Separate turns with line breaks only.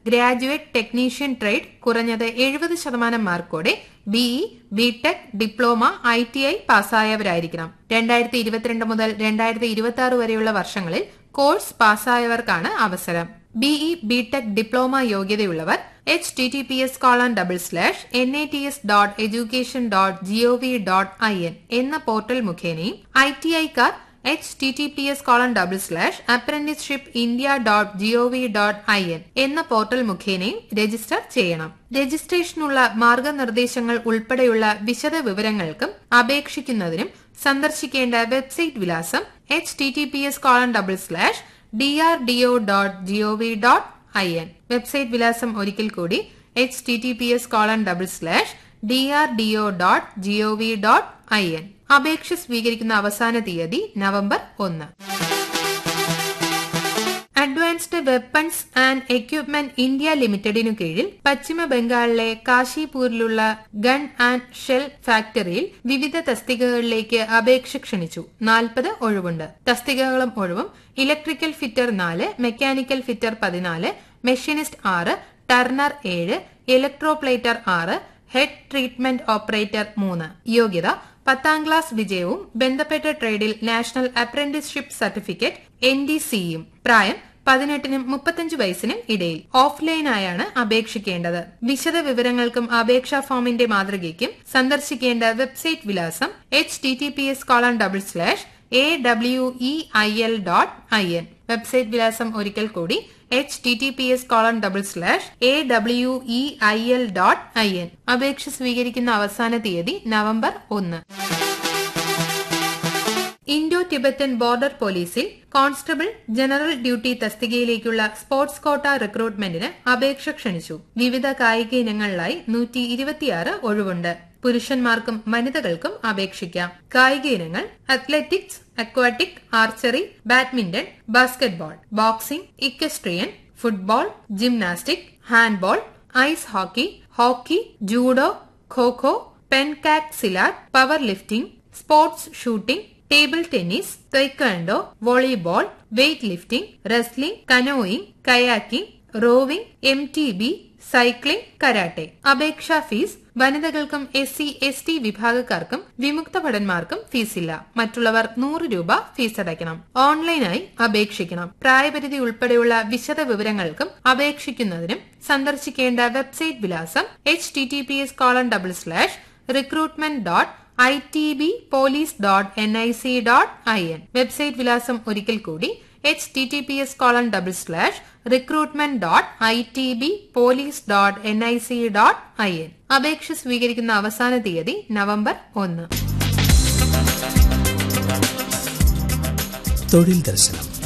graduate technician trade കുറഞ്ഞത് എഴുപത് ശതമാനം മാർക്കോടെ B E B Tech diploma I T I പാസ്സായവരായിരിക്കണം രണ്ടായിരത്തി ഇരുപത്തിരണ്ട് മുതൽ രണ്ടായിരത്തി ഇരുപത്തി ആറ് വരെയുള്ള വർഷങ്ങളിൽ കോഴ്സ് പാസ്സായവർക്കാണ് അവസരം ബിഇ ബിടെക് ഡിപ്ലോമ യോഗ്യതയുള്ളവർ H T T P S colon double slash N I T S dot education dot G O V dot I N എന്ന പോർട്ടൽ മുഖേനയും ഐ ടി ഐക്കാർ H T T P S colon double slash apprenticeship India dot G O V dot I N എന്ന portal മുഖേനയും register ചെയ്യണം രജിസ്ട്രേഷനുള്ള മാർഗനിർദ്ദേശങ്ങൾ ഉൾപ്പെടെയുള്ള വിശദ വിവരങ്ങൾക്കും അപേക്ഷിക്കുന്നതിനും സന്ദർശിക്കേണ്ട വെബ്സൈറ്റ് വിലാസം H T T P S colon double slash D R D O dot G O V dot I N website വിലാസം ഒരിക്കൽ കൂടി H T T P S colon double slash D R D O dot G O V dot I N അപേക്ഷ സ്വീകരിക്കുന്ന അവസാന തീയതി November ഒന്ന് advanced weapons and equipment India ലിമിറ്റഡിനു കീഴിൽ പശ്ചിമ ബംഗാളിലെ കാശിപൂരിലുള്ള ഗൺ ആൻഡ് ഷെൽ ഫാക്ടറിയിൽ വിവിധ തസ്തികകളിലേക്ക് അപേക്ഷ ക്ഷണിച്ചു നാൽപ്പത് ഒഴിവുണ്ട് തസ്തികകളും ഒഴിവും ഇലക്ട്രിക്കൽ ഫിറ്റർ നാല് മെക്കാനിക്കൽ ഫിറ്റർ പതിനാല് മെഷീനിസ്റ്റ് ആറ് ടർണർ ഏഴ് ഇലക്ട്രോപ്ലേറ്റർ ആറ് ഹെഡ് ട്രീറ്റ്മെന്റ് ഓപ്പറേറ്റർ മൂന്ന് യോഗ്യത പത്താം ക്ലാസ് വിജയവും ബന്ധപ്പെട്ട ട്രേഡിൽ national apprenticeship certificate N D സിയും പ്രായം പതിനെട്ടിനും മുപ്പത്തഞ്ച് വയസ്സിനും ഇടയിൽ ഓഫ്ലൈനായാണ് അപേക്ഷിക്കേണ്ടത് വിശദ വിവരങ്ങൾക്കും അപേക്ഷാ ഫോമിന്റെ മാതൃകയ്ക്കും സന്ദർശിക്കേണ്ട വെബ്സൈറ്റ് വിലാസം H T T P S colon double slash A W E I L dot I N website വിലാസം ഒരിക്കൽ കൂടി H T T P S colon double slash A W E I L dot I N അപേക്ഷ സ്വീകരിക്കുന്ന അവസാന തീയതി November ഒന്ന് Indo Tibetan border പോലീസിൽ constable general duty തസ്തികയിലേക്കുള്ള സ്പോർട്സ് കോട്ട റിക്രൂട്ട്മെന്റിന് അപേക്ഷ ക്ഷണിച്ചു വിവിധ കായിക ഇനങ്ങളിലായി നൂറ്റി ഇരുപത്തിയാറ് ഒഴിവുണ്ട് പുരുഷന്മാർക്കും വനിതകൾക്കും അപേക്ഷിക്കാം കായിക ഇനങ്ങൾ athletics aquatic archery badminton basketball boxing equestrian football gymnastic handball ice hockey hockey judo kho kho pencak silat powerlifting sports shooting table tennis taekwondo volleyball weightlifting wrestling canoeing kayaking rowing M T B cycling karate അപേക്ഷാ fees വനിതകൾക്കും S C S T വിഭാഗക്കാർക്കും വിമുക്ത ഭടന്മാർക്കും ഫീസില്ല മറ്റുള്ളവർ നൂറ് രൂപ fees അടയ്ക്കണം ഓൺലൈനായി അപേക്ഷിക്കണം പ്രായപരിധി ഉൾപ്പെടെയുള്ള വിശദ വിവരങ്ങൾക്കും അപേക്ഷിക്കുന്നതിനും സന്ദർശിക്കേണ്ട വെബ്സൈറ്റ് വിലാസം H T T P S colon double slash recruitment dot I T B police dot N I C dot I N website വിലാസം ഒരിക്കൽ കൂടി H T T P S colon double slash recruitment dot I T B police dot N I C dot I N അപേക്ഷ സ്വീകരിക്കുന്ന അവസാന തീയതി November ഒന്ന്
തൊഴിൽ ദർശനം